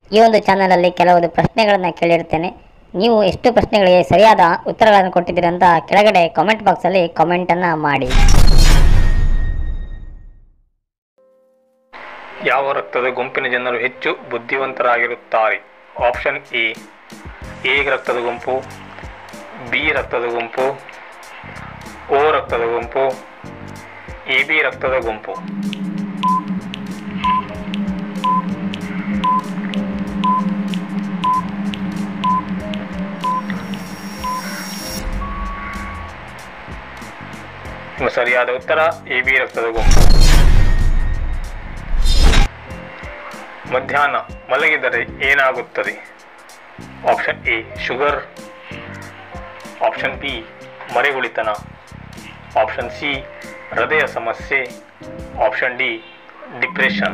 ಈ ಒಂದು ಚಾನಲಲ್ಲಿ ಕೆಲವೊಂದು ಪ್ರಶ್ನೆಗಳನ್ನು ಕೇಳಿರ್ತೇನೆ ನೀವು ಎಷ್ಟು ಪ್ರಶ್ನೆಗಳಿಗೆ ಸರಿಯಾದ ಉತ್ತರಗಳನ್ನು ಕೊಟ್ಟಿದ್ದೀರಿ ಅಂತ ಕೆಳಗಡೆ ಕಾಮೆಂಟ್ ಬಾಕ್ಸಲ್ಲಿ ಕಾಮೆಂಟನ್ನು ಮಾಡಿ ಯಾವ ರಕ್ತದ ಗುಂಪಿನ ಜನರು ಹೆಚ್ಚು ಬುದ್ಧಿವಂತರಾಗಿರುತ್ತಾರೆ ಆಪ್ಷನ್ ಎ ಎ ರಕ್ತದ ಗುಂಪು ಬಿ ರಕ್ತದ ಗುಂಪು ಓ ರಕ್ತದ ಗುಂಪು ಎ ಬಿ ರಕ್ತದ ಗುಂಪು ನಿಮ್ಮ ಸರಿಯಾದ ಉತ್ತರ ಎ ಬಿ ರಕ್ತದ ಗುಂಪು ಮಧ್ಯಾಹ್ನ ಮಲಗಿದರೆ ಏನಾಗುತ್ತದೆ option A sugar option B ಮರೆಗುಳಿತನ ಆಪ್ಷನ್ ಸಿ ಹೃದಯ ಸಮಸ್ಯೆ ಆಪ್ಷನ್ ಡಿ ಡಿಪ್ರೆಷನ್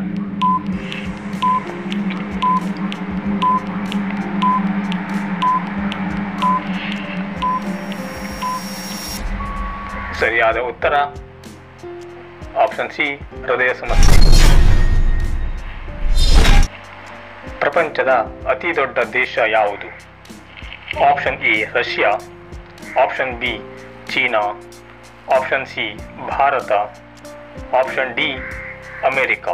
ಸರಿಯಾದ ಉತ್ತರ ಆಪ್ಷನ್ ಸಿ ಹೃದಯ ಸಮಸ್ಯೆ ಪ್ರಪಂಚದ ಅತಿ ದೊಡ್ಡ ದೇಶ ಯಾವುದು option A Russia option B China option C Bharat option D America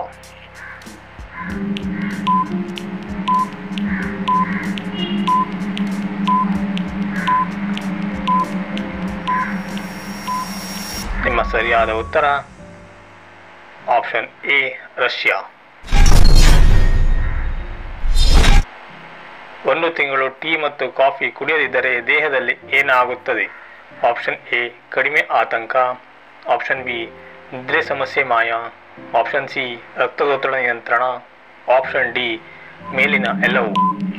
ನಿಮ್ಮ ಸರಿಯಾದ ಉತ್ತರ ಆಪ್ಷನ್ ಎ ರಷ್ಯಾ ಒಂದು ತಿಂಗಳು ಟೀ ಮತ್ತು ಕಾಫಿ ಕುಡಿಯದಿದ್ದರೆ ದೇಹದಲ್ಲಿ ಏನಾಗುತ್ತದೆ ಆಪ್ಷನ್ ಎ ಕಡಿಮೆ ಆತಂಕ ಆಪ್ಷನ್ ಬಿ ನಿದ್ರೆ ಸಮಸ್ಯೆ ಮಾಯ ಆಪ್ಷನ್ ಸಿ ರಕ್ತದೊತ್ತಡ ನಿಯಂತ್ರಣ ಆಪ್ಷನ್ ಡಿ ಮೇಲಿನ ಎಲ್ಲವೂ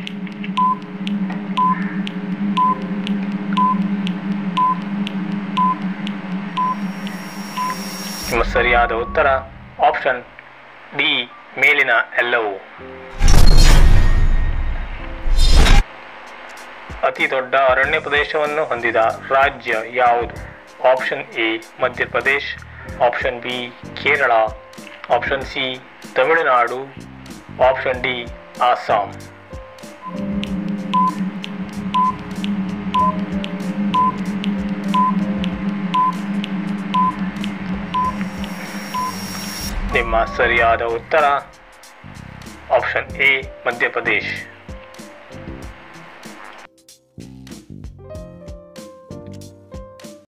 ನಿಮ್ಮ ಸರಿಯಾದ ಉತ್ತರ ಆಪ್ಷನ್ ಡಿ ಮೇಲಿನ ಎಲ್ಲವೂ ಅತಿ ದೊಡ್ಡ ಅರಣ್ಯ ಪ್ರದೇಶವನ್ನು ಹೊಂದಿದ ರಾಜ್ಯ ಯಾವುದು option A Madhya Pradesh option B Kerala option C Tamil Nadu option D Assam ನಿಮ್ಮ ಸರಿಯಾದ ಉತ್ತರ ಆಪ್ಷನ್ ಎ ಮಧ್ಯಪ್ರದೇಶ್